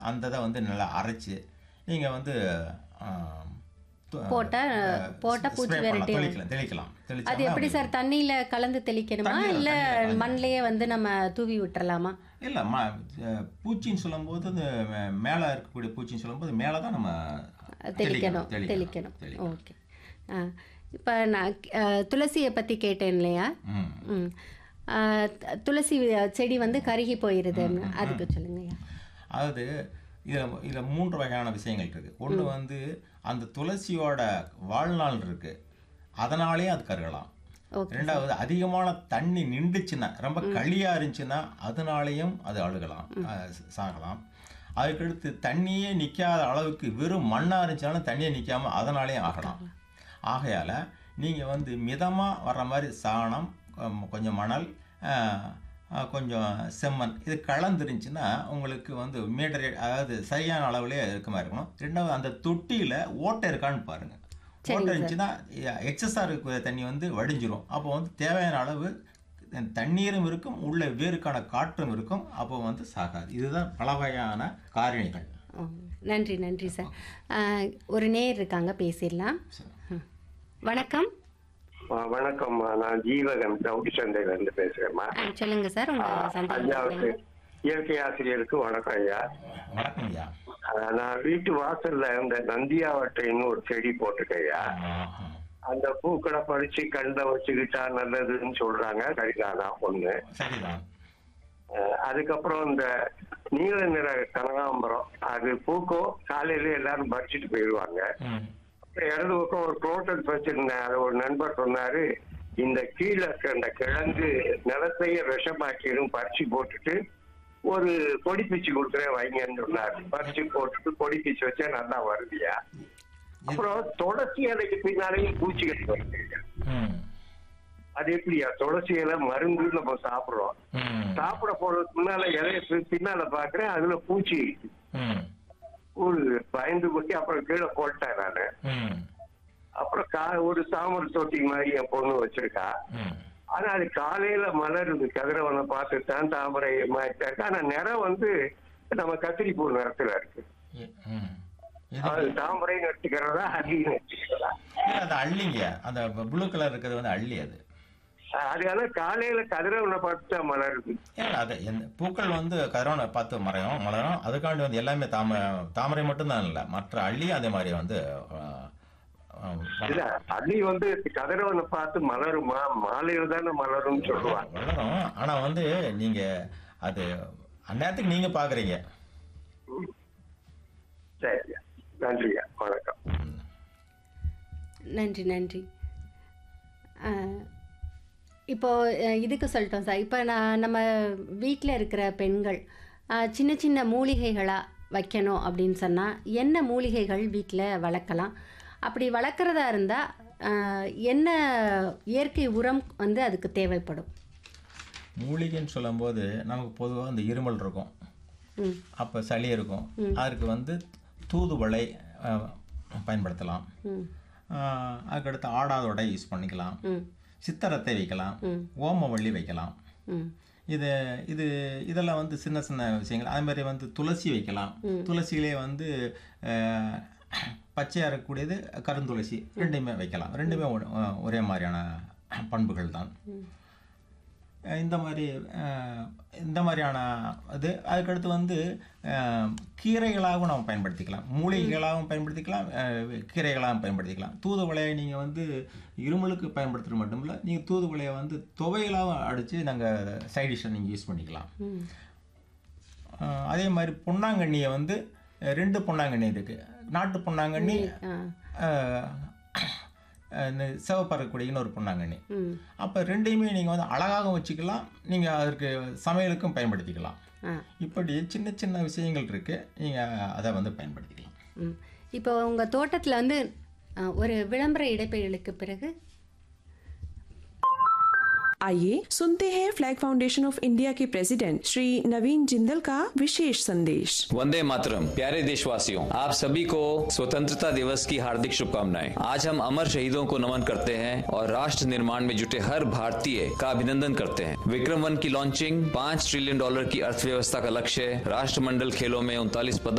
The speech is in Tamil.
அந்த இதை வந்து நல்லா அரைச்சு நீங்கள் வந்து ஆம், து- போட்டா அஹ், போட்டா spray பூச்சி பண்ணலாம், விரட்டி தெளிக்கலாம் தெளிக்கலாம் அது தெளிச்சா எப்படி சார் தண்ணியில கலந்து தெளிக்கணுமா தண்ணியில, இல்ல தண்ணியில கலந்து. மண்ணிலேயே வந்து நம்ம தூவி விட்டுறலாமா இல்லை ம அஹ், பூச்சின்னு சொல்லும்போது இந்த மே- மேலே இருக்கக்கூடிய பூச்சின்னு சொல்லும்போது மேலே தான் நம்ம தெளிக்கணும் தெளிக்கணும் ஓகே இப்போ நான் அஹ், துளசியை பற்றி கேட்டேன் இல்லையா ம் ம் அஹ், த- துளசி செடி வந்து கருகி போயிருதுன்னு அதுக்கு சொல்லுங்கய்யா அதாவது இதில் இதில் மூன்று வகையான விஷயங்கள் இருக்குது ஒன்று வந்து அந்த துளசியோட வாழ்நாள் இருக்குது அதனாலேயே அது கருகலாம் ஓகே ரெண்டாவது அதிகமான தண்ணி நின்றுச்சுன்னா ரொம்ப களியாக இருந்துச்சுன்னா அதனாலேயும் அது அழுகலாம் அஹ் ச- சாகலாம் அதுக்கடுத்து தண்ணியே நிற்காத அளவுக்கு வெறும் மண்ணாக இருந்துச்சுனாலும் தண்ணியே நிற்காம அதனாலேயும் ஆகலாம் ஆகையால் நீங்கள் வந்து மிதமாக வர்ற மாதிரி சாணம் கொ- கொஞ்சம் மணல் அஹ், அஹ், கொஞ்சம் செம்மண் இது கலந்துருந்துச்சுன்னா உங்களுக்கு வந்து மீட்டர் அதாவது சரியான அளவுலேயே இருக்க மாதிரி இருக்கணும் ரெண்டாவது அந்த தொட்டியில் ஓட்டை இருக்கான்னு பாருங்கள் ஓட்டை இருந்துச்சுன்னா எக்ஸஸாக இருக்க தண்ணி வந்து வடிஞ்சிரும் அப்போ வந்து தேவையான அளவு தண்ணீரும் இருக்கும் உள்ள வேருக்கான காற்றும் இருக்கும் அப்போ வந்து சாகாது இதுதான் பல வகையான காரணிகள் ஓ, நன்றி நன்றி சார் அஹ், ஒரு நேர் இருக்காங்க பேசிடலாம் ம். வணக்கம் ஆ, வணக்கம்மா நான் ஜீவகன் டவுட் சந்தையில இருந்து பேசுறேம்மா ஆ, சொல்லுங்க சார் உங்க சந்தேகம் ஐயாவுக்கு இயற்கை ஆசிரியருக்கு வணக்கம் ஐயா வணக்கம் ஐயா ஆ, நான் வீட்டு வாசல்ல இந்த நந்தியாவட்டைன்னு ஒரு செடி போட்டிருக்கேன் ஐயா ஆஹா. அந்த பூக்களை பறிச்சு கண்ட வச்சுக்கிட்டா நல்லதுன்னு சொல்றாங்க சரிதானா ஒண்ணு சரிதான் ஆ, அதுக்கப்புறம் இந்த நீல நிற கனகாம்பரம் அது பூக்கும் காலையில எல்லாரும் பறிச்சுட்டு போயிடுவாங்க ம் அப்புறம் இடது பக்கம் ஒரு குரோட்டல் வச்சிருந்தேன் அது ஒரு நண்பர் சொன்னாரு இந்த கீழே இருக்க அந்த கிழங்கு நிலத்தையே விஷமாக்கிடும் பறிச்சு போட்டுட்டு ஒரு கொடி பிச்சு கொடுக்குறேன் வைங்கன்னு சொன்னாரு பறிச்சு போட்டுட்டு கொடி பிச்சு வச்சா நல்லா வருதுயா அப்புறம் துளசி இலைக்கு பின்னாலேயும் பூச்சிகள் வருதுங்க ம் அது எப்படியா துளசி இலை மருந்து நம்ம சாப்பிடுறோம் ம் சாப்பிட போறதுக்கு முன்னால இலைய பி- பின்னால பாக்குறேன் அதுல பூச்சி இருக்கு. ம் ஒரு பயந்து போட்டு அப்புறம் கீழே போட்டேன் நானு ம் அப்புறம் கா ஒரு தாமரை தொட்டி மாதிரி என் பொண்ணு வச்சிருக்கா ம் ஆனா அது காலையில மலருது கதிரவனை பார்த்து தான் தாமரை மாதிரி இருக்கு ஆனா நிறம் வந்து நம்ம கத்திரி பூ நிறத்துல இருக்கு இ- ம் அது இது தாமரை நட்டுக்கிறதா அள்ளின்னு வச்சுக்கிறதா இல்ல, அது அள்ளிங்க அந்த ப்ளூ கலர் இருக்கிறது வந்து அள்ளி அது அது ஆனா காலையில கதிரவனை பார்த்து தான் மலருது ஏன் அது எந்த பூக்கள் வந்து கதிரவனை பார்த்து மறையும் மலரும் அதுக்காண்டி வந்து எல்லாமே தாம தாமரை மட்டும்தான் இல்லை மற்ற அள்ளி அதே மாதிரி வந்து ஆஹ், ஆஹ், இல்ல அள்ளி வந்து கதிரவனை பார்த்து மலருமா மாலையில தானே மலரும்னு சொல்லுவாங்க வளரும் ஆனா வந்து நீங்க அது அந்நேரத்துக்கு நீங்க பாக்குறீங்க சரியா நன்றியா வணக்கம் ம். நன்றி நன்றி அஹ், இப்போ அஹ், இதுக்கு சொல்லிட்டோம் சார் இப்போ நான் நம்ம வீட்டில் இருக்கிற பெண்கள் அஹ், சின்ன சின்ன மூலிகைகளாக வைக்கணும் அப்படின்னு சொன்னால் என்ன மூலிகைகள் வீட்டில் வளர்க்கலாம் அப்படி வளர்க்குறதா இருந்தால் என்ன இயற்கை உரம் வந்து அதுக்கு தேவைப்படும் மூலிகைன்னு சொல்லும்போது நமக்கு பொதுவாக இந்த இருமல் இருக்கும் ம் அப்போ சளி இருக்கும் அதற்கு வந்து தூதுவளை ஆஹ், பயன்படுத்தலாம் ம் ஆஹ், அதுக்கடுத்து ஆடாதொடை யூஸ் பண்ணிக்கலாம் ம் சித்தரத்தை வைக்கலாம் ம். ஓமவள்ளி வைக்கலாம் ம் இது இது இதெல்லாம் வந்து சின்ன சின்ன விஷயங்கள் அதே மாதிரி வந்து துளசி வைக்கலாம் துளசியிலே வந்து அஹ், பச்சையாக இருக்கக்கூடியது கருந்துளசி ரெண்டுமே வைக்கலாம் ரெண்டுமே ஒ- அஹ், ஒரே மாதிரியான பண்புகள் தான் அஹ், இந்த மாதிரி அஹ், இந்த மாதிரியான இது அதுக்கடுத்து வந்து அஹ், கீரைகளாகவும் நம்ம பயன்படுத்திக்கலாம் மூலிகைகளாகவும் பயன்படுத்திக்கலாம் அஹ், கீரைகளாகவும் பயன்படுத்திக்கலாம் தூதுவளையை நீங்கள் வந்து இருமலுக்கு பயன்படுத்துறது மட்டும் இல்லை நீங்கள் தூதுவளையை வந்து துவையலாகவும் அடித்து நாங்கள் சைடிஷை நீங்கள் யூஸ் பண்ணிக்கலாம் ம் அஹ், அதே மாதிரி பொன்னாங்கண்ணியை வந்து அஹ், ரெண்டு பொன்னாங்கண்ணி இருக்குது நாட்டு பொன்னாங்கண்ணி ஆ அஹ், அஹ், இந்த சிவப்பறக்கூடிய இன்னொரு பொன்னாங்கண்ணி ம் அப்போ ரெண்டையுமே நீங்கள் வந்து அழகாகவும் வச்சுக்கலாம் நீங்கள் அதற்கு சமையலுக்கும் பயன்படுத்திக்கலாம் ஆ இப்படி சின்ன சின்ன விஷயங்கள் இருக்குது நீங்கள் அதை வந்து பயன்படுத்திக்கலாம் ம் இப்போ உங்கள் தோட்டத்தில் வந்து அஹ், ஒரு விளம்பர இடைப்பெயலுக்கு பிறகு आइए सुनते हैं फ्लैग फाउंडेशन ऑफ इंडिया के प्रेसिडेंट श्री नवीन जिंदल का विशेष संदेश वंदे मातरम प्यारे देशवासियों आप सभी को स्वतंत्रता दिवस की हार्दिक शुभकामनाएं आज हम अमर शहीदों को नमन करते हैं और राष्ट्र निर्माण में जुटे हर भारतीय का अभिनंदन करते हैं विक्रम वन की लॉन्चिंग पाँच ट्रिलियन डॉलर की अर्थव्यवस्था का लक्ष्य राष्ट्रमंडल खेलों में उनतालीस पदक